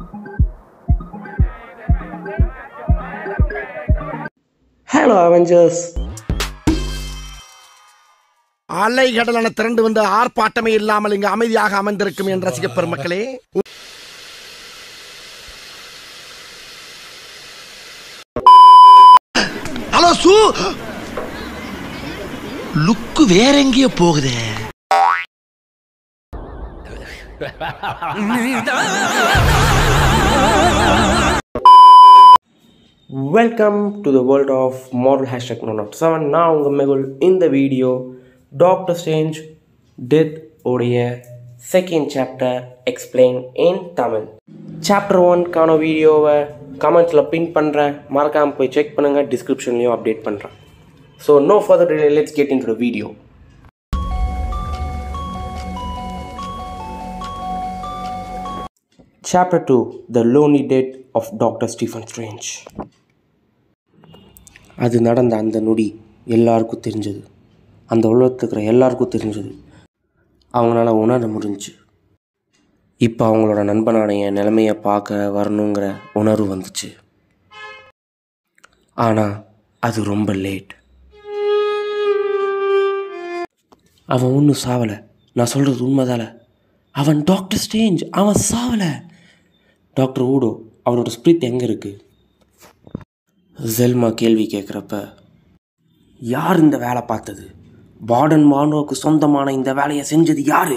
hello Avengers அலை கடலான திரண்டு வந்து ஆர்ப்பாட்டமே இல்லாமல் இங்கு அமைதியாக அமர்ந்திருக்கும் என் ரசிக பெருமக்களே ஹலோ சு லுக்கு வேற எங்கேயோ போகுதே welcome to the world of moral hashtag no not seven நான் உங்கள் மெகுல் இந்த வீடியோ டாக்டர் ஸ்டேஞ்ச் டெத் உடைய second chapter explain in Tamil chapter ஒன்க்கான வீடியோவை கமெண்ட்ஸில் பின் பண்ணுறேன் மறக்காமல் போய் செக் பண்ணுங்கள் டிஸ்கிரிப்ஷன்லேயும் அப்டேட் பண்ணுறேன் so no further delay let's get into video chapter two the lonely dead of doctor Stephen Strange அது நடந்த அந்த நொடி எல்லாருக்கும் தெரிஞ்சது அந்த உலகத்தில் இருக்கிற எல்லாருக்கும் தெரிஞ்சது அவங்களால உணர முடிஞ்சுச்சு இப்போ அவங்களோட நண்பனான என் நிலைமையை பார்க்க வரணுங்கிற உணர்வு வந்துச்சு ஆனால் அது ரொம்ப லேட் அவன் ஒன்றும் சாவலை நான் சொல்கிறது உண்மைதால அவன் டாக்டர் ஸ்டேஞ்ச் அவன் சாவலை டாக்டர் ஊடோ அவனோட ஸ்பிரிட் எங்கே இருக்குது ஜெல்மா கேள்வி கேட்குறப்ப யார் இந்த வேலை பார்த்தது வார்டன் மானோவுக்கு சொந்தமான இந்த வேலையை செஞ்சது யாரு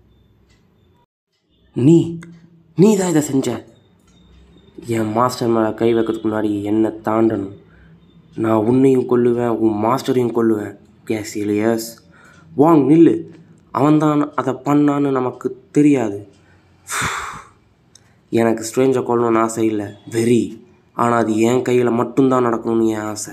நீ நீ தான் இதை செஞ்ச என் மாஸ்டர் மேலே கை வைக்கிறதுக்கு முன்னாடி என்னை தாண்டணும் நான் உன்னையும் கொல்லுவேன் உன் மாஸ்டரையும் கொல்லுவேன் கேஸ் இலியஸ் வாங் நில்லு அவன்தான் அதை பண்ணான்னு நமக்கு தெரியாது எனக்கு ஸ்ட்ரேஞ்சை கொல்லணும்னு ஆசை இல்லை வெறி ஆனால் அது என் கையில் மட்டும்தான் நடக்கணும்னு என் ஆசை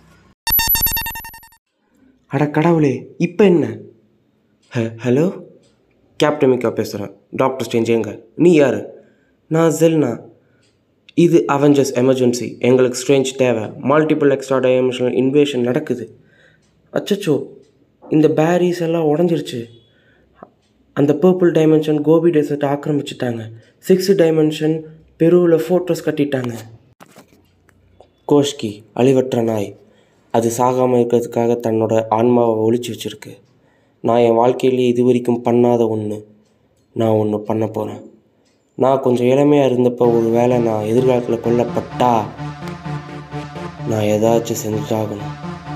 அட கடவுளே இப்போ என்ன ஹ ஹலோ கேப்டன் மிக்கா பேசுகிறேன் டாக்டர் ஸ்டேஞ்ச் எங்க நீ யார் நான் ஜெல்னா இது அவெஞ்சர்ஸ் எமர்ஜென்சி எங்களுக்கு ஸ்ட்ரேஞ்ச் தேவை மல்டிபிள் எக்ஸ்ட்ரா டைமென்ஷனல் இன்வேஷன் நடக்குது அச்சச்சோ இந்த பேரிஸ் எல்லாம் உடஞ்சிருச்சு அந்த பர்பிள் டைமென்ஷன் கோபி டெசர்ட் ஆக்கிரமிச்சிட்டாங்க சிக்ஸ் டைமென்ஷன் பெருவில் ஃபோட்டோஸ் கட்டிட்டாங்க கோஷ்கி அழிவற்ற நாய் அது சாகாமல் இருக்கிறதுக்காக தன்னோட ஆன்மாவை ஒழிச்சு வச்சிருக்கு நான் என் வாழ்க்கையிலேயே இது வரைக்கும் பண்ணாத ஒன்று நான் ஒன்று பண்ண போகிறேன் நான் கொஞ்சம் இளமையாக இருந்தப்போ ஒரு வேளை நான் எதிர்காலத்தில் கொல்லப்பட்டா நான் ஏதாச்சும் செஞ்சாகணும்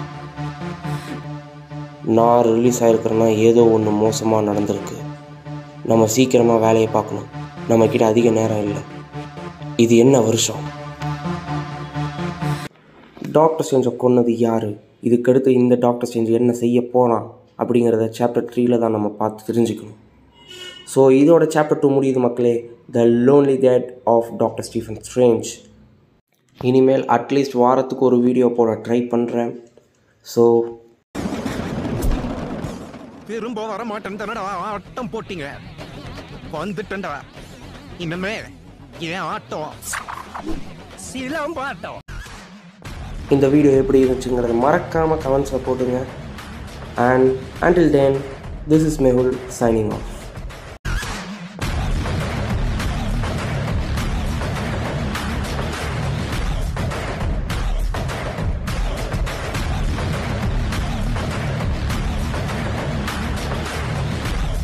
நான் ரிலீஸ் ஆகிருக்கிறேன்னா ஏதோ ஒன்று மோசமாக நடந்திருக்கு நம்ம சீக்கிரமாக வேலையை பார்க்கணும் நம்மக்கிட்ட அதிக நேரம் இல்லை இது என்ன வருஷம் டாக்டர் ஸ்டேஞ்சை கொன்னது யார் இதுக்கடுத்து இந்த டாக்டர் ஸ்டேஞ்ச் என்ன செய்ய போகிறான் அப்படிங்கிறத சாப்டர் த்ரீல தான் நம்ம பார்த்து தெரிஞ்சுக்கணும் ஸோ இதோட சாப்டர் டூ முடியுது மக்களே the lonely death of doctor Stephen Strange இனிமேல் அட்லீஸ்ட் வாரத்துக்கு ஒரு வீடியோ போட ட்ரை பண்ணுறேன் ஸோ திரும்ப வர மாட்டேன் தானடா ஆட்டம் போட்டீங்க வந்துட்டேன்டா இனிமே ஏன் ஆட்டம் சிலம்பாட்டம் இந்த வீடியோ எப்படி இருந்துச்சுங்கிறத மறக்காமல் கமெண்ட்ஸில் போட்டுங்க and until then this is Mehul signing of